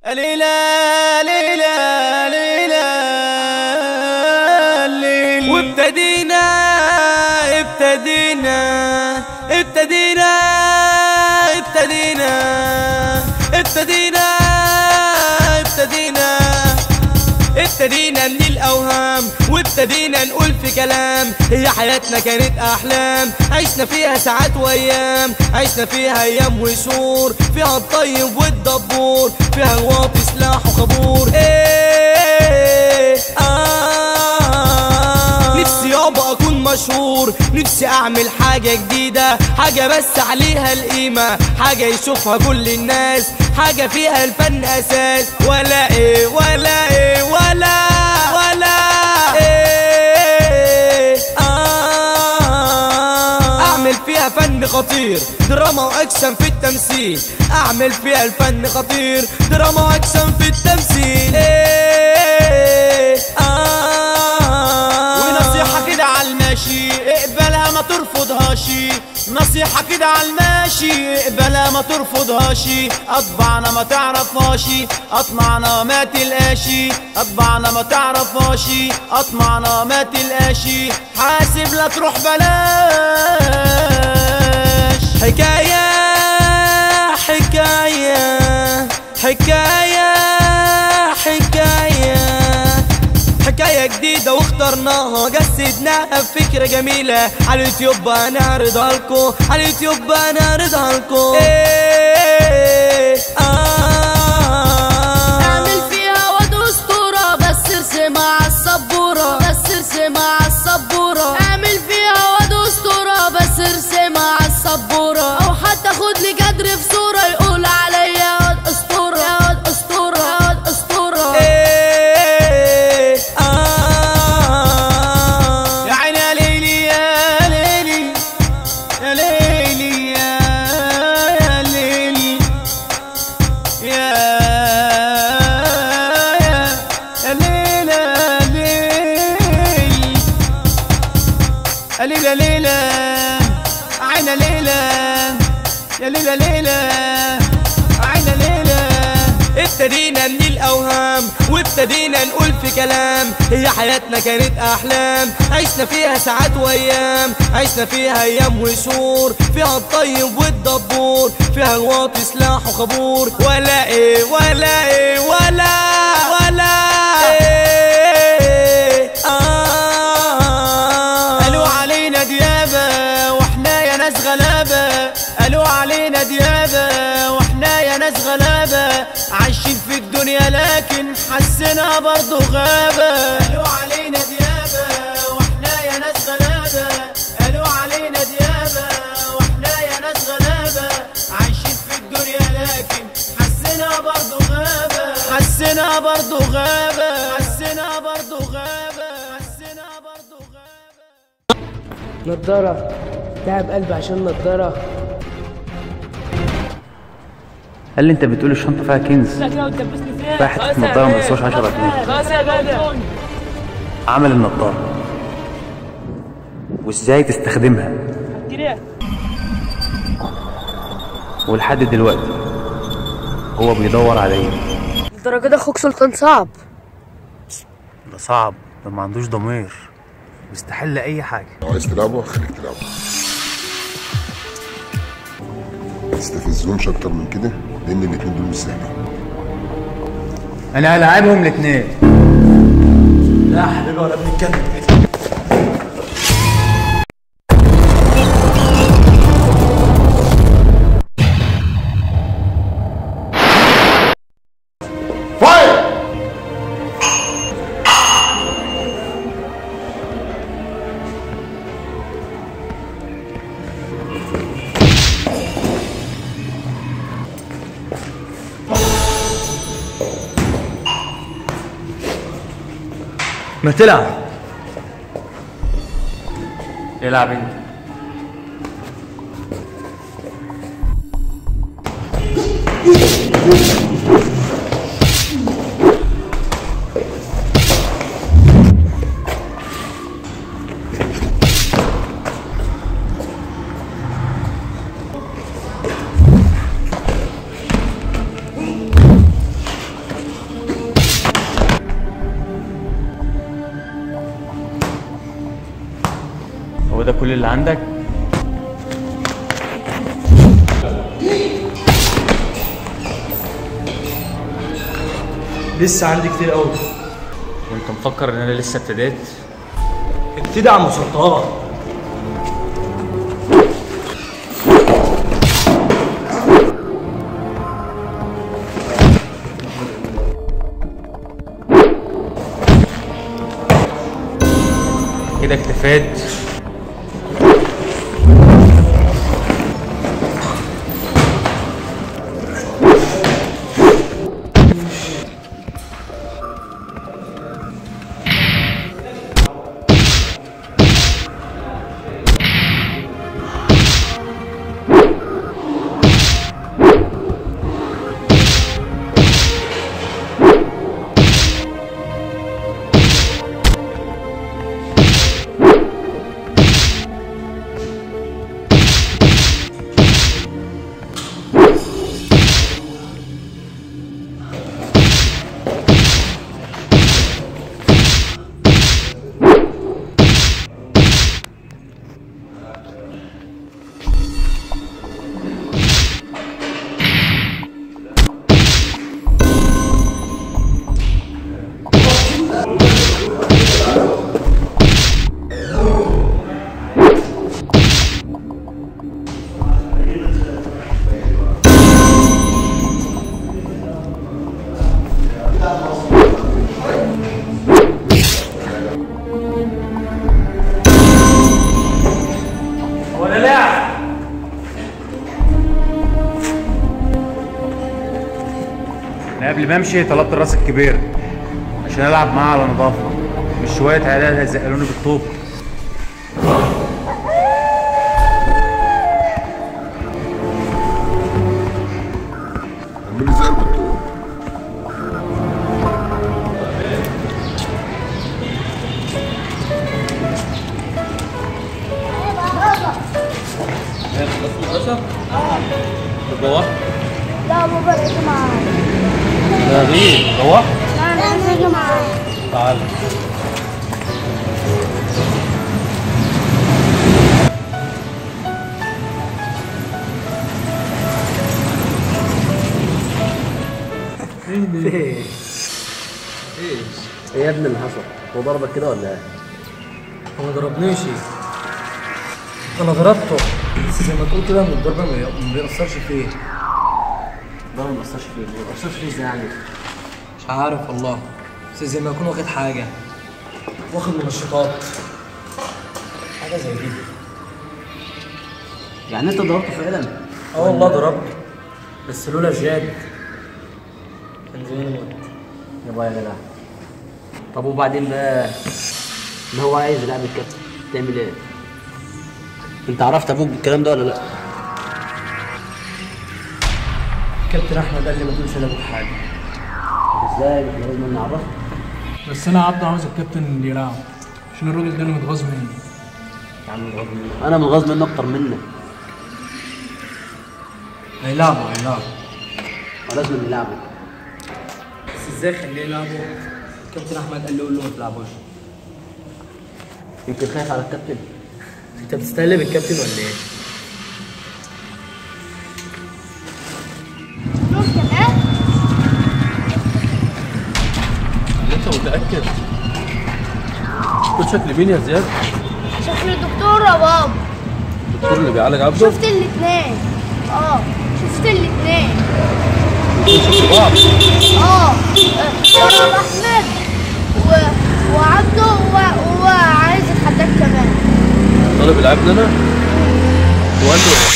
ليلى ليلى ليلى ليلى وابتدينا ابتدينا ابتدينا ابتدينا ابتدينا ابتدينا ابتدينا من الاوهام وابتدينا نقول في كلام هي حياتنا كانت احلام عشنا فيها ساعات وايام عشنا فيها ايام وشهور فيها الطيب والدبور فيها الواطي سلاح وخبور ايه آه نفسي يابا اكون مشهور نفسي اعمل حاجة جديدة حاجة بس عليها القيمة حاجة يشوفها كل الناس حاجة فيها الفن اساس ولا ايه ولا ايه ولا ولا ايه آه اعمل فيها فن خطير دراما واكشن في التمثيل اعمل فيها الفن خطير دراما واكشن في التمثيل ايه آه ونصيحة كده على الماشي اقبلها ما ترفضهاش نصيحة كده على الماشي اقبلها ما ترفضهاش اطبعنا ما تعرفهاش اطمعنا ما تلقاشي اطبعنا ما تعرفهاش اطمعنا ما تلقاشي حاسب لا تروح بلاش حكاية حكاية حكاية حكاية حكاية جديدة واخترناها جسدناها بفكرة جميلة على اليوتيوب هنعرضها لكم على اليوتيوب هنعرضها لكم ايه آه اعمل فيها واد اسطورة بس ارسمها على السبورة بس ارسمها على السبورة اعمل فيها واد اسطورة بس ارسمها على السبورة او حتى خد لي كادر في صورة يقول عليا واد اسطورة يا واد اسطورة يا واد اسطورة ايه آه يا عيني يا ليلي يا ليلي يا ليلي يا يا ليلي يا يا يا ليلى ليلي يا ليلى ليلى عينا ليلى يا ليلى ليلى عينا ليلى ابتدينا من الاوهام وابتدينا نقول في كلام هي حياتنا كانت احلام عشنا فيها ساعات وايام عشنا فيها ايام وشهور فيها الطيب والدبور فيها الواطي سلاح وخبور ولا ايه ولا ايه ولا ولا ايه آه قالوا علينا ديابة واحنا يا ناس غلابة قالوا علينا ديابة واحنا يا ناس غلابة عايشين في الدنيا لكن حسنا برضو غابة قالوا علينا ديابة واحنا يا ناس غلابة قالوا علينا ديابة واحنا يا ناس غلابة عايشين في الدنيا لكن حسنا برضو غابة حسنا برضو غابة حسنا برضو غابة حسنا برضو غابة نضارة تعب قلبي عشان نضارة قال لي انت بتقول الشنطه فيها كنز فيها حته نضاره ما تسواش 10 جنيه عمل النضاره وازاي تستخدمها ولحد دلوقتي هو بيدور عليا الدرجة ده اخوك سلطان صعب ده صعب ده ما عندوش ضمير بيستحل اي حاجه لو عايز تلعبه خليك تلعبه ما تستفزهمش اكتر من كده لان الاتنين دول مش سهلين انا هلاعبهم الاثنين ما تلعب العب انت هو ده كل اللي عندك لسه عندي كتير قوي وانت مفكر ان انا لسه ابتديت ابتدي يا عم سلطان كده اكتفيت انا قبل ما امشي طلبت الراس الكبير عشان العب معاه على نظافه مش شويه عيال هيزقلوني بالطوب عمال زي البطول لا بابا يا جماعة ده غير روح لا يا جماعة تعال ايه يا ابني اللي حصل هو ضربك كده ولا ايه هو ما ضربنيش انا ضربته بس زي ما تقول كده ان الضربه ما ما بيأثرش فيه ضرب ما اثرش فيه ما اثرش فيه ازاي يعني مش عارف والله بس زي ما يكون واخد حاجه واخد منشطات حاجه زي كده يعني انت ضربته فعلا اه والله ضربته بس لولا جاد كان زماني موت يابا يا جدع طب وبعدين بقى اللي هو عايز يلعب الكابتن تعمل ايه انت عرفت ابوك بالكلام ده ولا لا كابتن احمد قال لي ما تقولش لابوك حاجه ازاي احنا لازم نعرفه بس انا عبد عاوز الكابتن اللي يلعب عشان الراجل ده انا متغاظ منه يا عم متغاظ منك. انا متغاظ منه اكتر منك هيلعبوا هيلعبوا ولازم نلعبه بس ازاي خليه يلعبوا كابتن احمد قال لي قول له ما تلعبوش يمكن خايف على الكابتن انت بتستقلب الكابتن ولا ايه؟ فلوس كمان انت متاكد كل شكل مين يا زياد شكل الدكتور يا بابا الدكتور اللي بيعالج عبده شفت الاثنين اه شفت الاثنين شفتوا بعض اه ضرب احمد و... وعبده و... وعايز يتحداك كمان طالب العاب لنا وقال له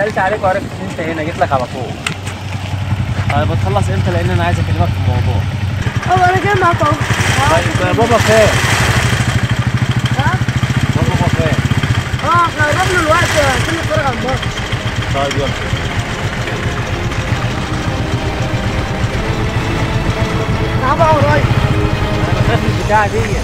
سالت عليك وعرفت ان انت هنا جيت لك على طول طيب هتخلص امتى لان انا عايز اكلمك في الموضوع اه انا جاي معاك اهو طيب بابا فين بابا فين اه احنا قربنا الوقت عشان نتفرج على الماتش طيب يلا تعال بقى ورايا انا بخاف من البتاعه دي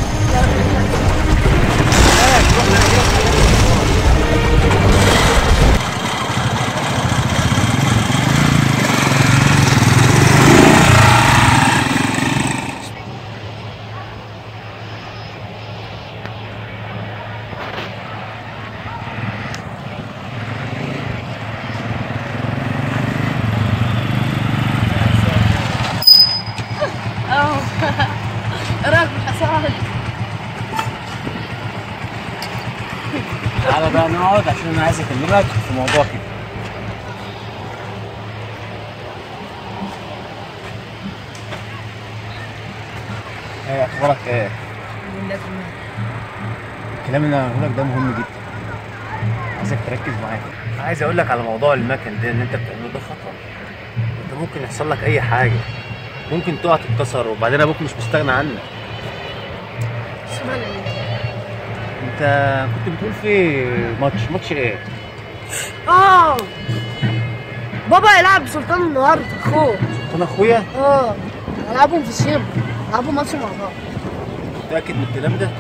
اه راكب حصان تعالى بقى نقعد عشان انا عايز اكلمك في موضوع كده ايه اخبارك ايه؟ الكلام اللي انا هقوله لك ده مهم جدا عايزك تركز معايا عايز اقول لك على موضوع المكن ده ان انت بتعمله ده خطر انت ممكن يحصل لك اي حاجه ممكن تقع تتكسر وبعدين ابوك مش مستغني عنك انت كنت بتقول في ماتش ماتش ايه؟ اه بابا هيلعب سلطان النهارده اخوه انا اخويا اه هلعبهم في الشيب هلعبوا ماتش مع بعض متاكد من الكلام ده؟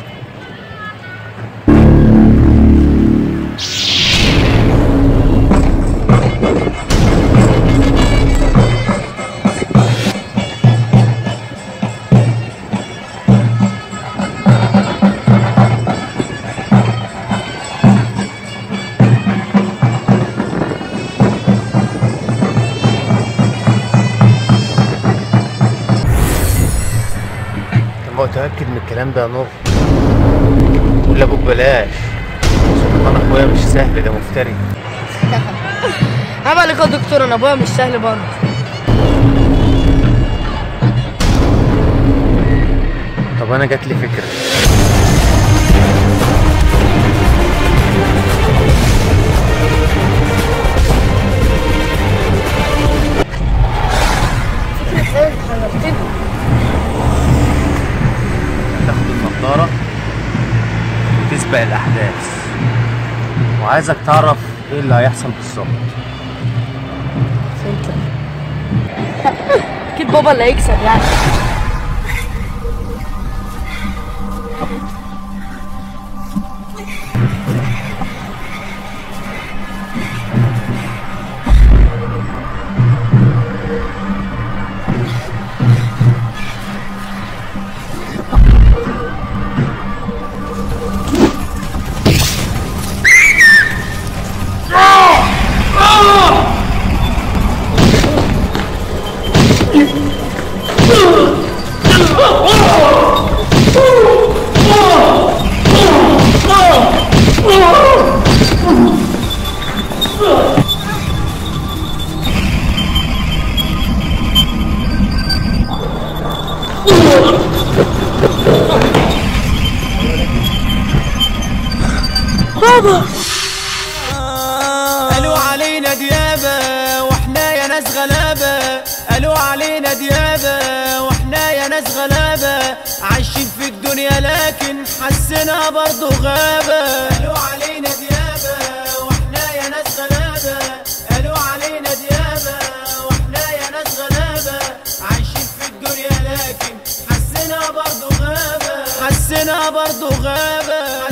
انت متاكد من الكلام ده يا نور؟ قول لابوك بلاش سلطان اخويا مش سهل ده مفتري عيب عليك يا دكتور انا ابويا مش سهل برضه طب انا جات لي فكره ايه حيرتني تاخد النضاره وتسبق الاحداث وعايزك تعرف ايه اللي هيحصل بالظبط اكيد بابا اللي هيكسب يعني قالوا علينا ديابة واحنا يا ناس غلابة قالوا علينا ديابة واحنا يا ناس غلابة عايشين في الدنيا لكن حسنا برضو غابة قالوا علينا ديابة واحنا يا ناس غلابة قالوا علينا ديابة واحنا يا ناس غلابة عايشين في الدنيا لكن حسنا برضو غابة حسنا برضو غابة